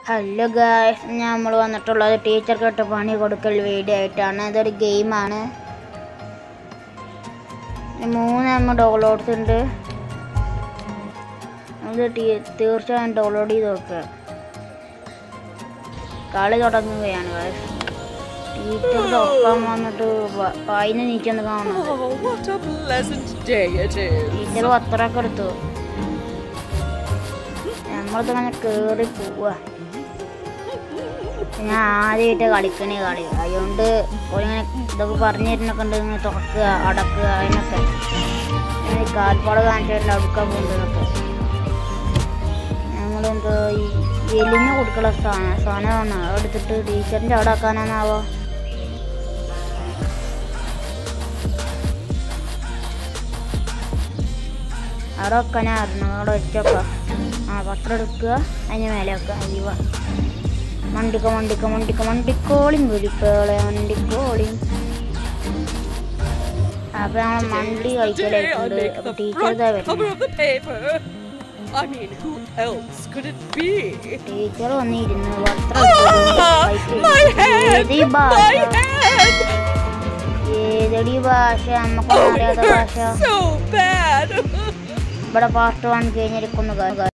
Hello guys നമ്മൾ വന്നിട്ടുള്ളത് ടീച്ചർക്ക് ഇട്ട് പണി കൊടുക്കൽ വീഡിയോ ആയിട്ടാണ് ഇതൊരു ഗെയിമാണ് മൂന്ന് എം ഡൗൺലോഡ്സ് ഉണ്ട് അത് ടീ- തീർച്ചയായും ഡൗൺലോഡ് ചെയ്ത് നോക്കുക കളി തുടങ്ങുകയാണ് ഗായ്സ് ടീച്ചർ ഒപ്പം വന്നിട്ട് വ- വായിന്ന് നീച്ചെന്ന് കാണുന്നുണ്ട് Oh, what a pleasant day it is. Teacher പത്രമൊക്കെ എടുത്തു നമ്മളിതങ്ങനെ കേറി പോവാ ഞാൻ ആദ്യമായിട്ട് കളിക്കണേ കളി അതുകൊണ്ട് ഇങ്ങനെ ഇതൊക്കെ പറഞ്ഞു തരുന്നൊക്കെ ഉണ്ട് ഇങ്ങനെ തുറക്കുക അടക്കുക അതിനൊക്കെ ഞാൻ ഈ കാൽപ്പാട് കാണിച്ചിട്ടുണ്ട് അടുക്കാൻ പോകുന്നതൊക്കെ നമ്മളെന്തോ ഈ എലിഞ്ഞ് കൊടുക്കുള്ള സാധനം സാധനമാണ് എടുത്തിട്ട് ടീച്ചറിൻ്റെ അവിടെ ആക്കാനാണാവോ അവിടെ വെക്കാനായിരുന്നു അവിടെ വെച്ചോക്ക ആ പത്രം എടുക്കുക അതിന് മേലെ വെക്കുക അയ്യോ മണ്ടിക്ക മണ്ടിക്ക മണ്ടിക്ക മണ്ടിക്കോളിയും കുരിപ്പേളെ മണ്ടിക്കോളിയും അപ്പൊ നമ്മൾ മണ്ടി Today I'll കഴിക്കലായിട്ടുണ്ട് make അപ്പൊ the ടീച്ചർ front ഇതാ cover വരുന്നത് of the paper. I mean, who else could it be? Teacher വന്നിരുന്നു പത്രം Ah, എടുത്തിട്ട് my head! ഏതീ ഭാഷ My head! ഏതടി ഭാഷ നമുക്കൊന്നും Oh, it അറിയാത്ത ഭാഷ hurts so bad. ഇവിടെ പാർട്ട് വൺ കഴിഞ്ഞിരിക്കുന്നു